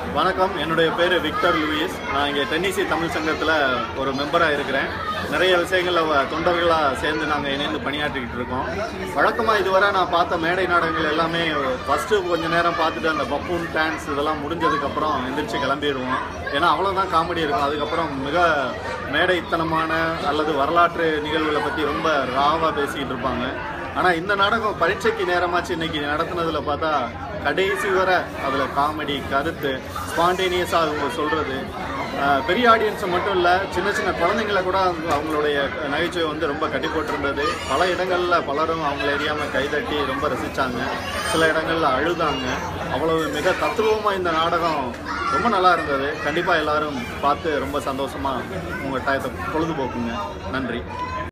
வணக்கம் என்னுடைய பேர் விக்டர் லூயிஸ் நான் இங்கே டென்னிசி தமிழ் சங்கத்தில் ஒரு மெம்பராக இருக்கிறேன் நிறைய விஷயங்களில் தொண்டர்களாக சேர்ந்து நாங்கள் இணைந்து பணியாற்றிக்கிட்டு இருக்கோம் வழக்கமாக இதுவரை நான் பார்த்த மேடை நாடகங்கள் எல்லாமே ஃபஸ்ட்டு கொஞ்ச நேரம் பார்த்துட்டு அந்த பப்பூன் டான்ஸ் இதெல்லாம் முடிஞ்சதுக்கப்புறம் எந்திரிச்சு கிளம்பிடுவோம் ஏன்னா அவ்வளோதான் காமெடி இருக்கும் அதுக்கப்புறம் மிக மேடைத்தனமான அல்லது வரலாற்று நிகழ்வுகளை பற்றி ரொம்ப ராவாக பேசிக்கிட்டு இருப்பாங்க ஆனால் இந்த நாடகம் பரீட்சைக்கு நேரமாச்சு இன்னைக்கு நடத்துனதுல பார்த்தா கடைசி வரை அதில் காமெடி கருத்து ஸ்பான்டேனியஸாக அவங்க சொல்கிறது பெரிய ஆடியன்ஸை மட்டும் இல்லை சின்ன சின்ன குழந்தைங்களை கூட அவங்க- அவங்களுடைய நகைச்சுவை வந்து ரொம்ப கட்டி போட்டிருந்தது பல இடங்களில் பலரும் அவங்கள எரியாமல் கைதட்டி ரொம்ப ரசித்தாங்க சில இடங்களில் அழுதாங்க அவ்வளவு மிக தத்துவமாக இந்த நாடகம் ரொம்ப நல்லா இருந்தது கண்டிப்பாக எல்லாரும் பார்த்து ரொம்ப சந்தோஷமாக உங்கள் டயத்தை பொழுதுபோக்குங்க நன்றி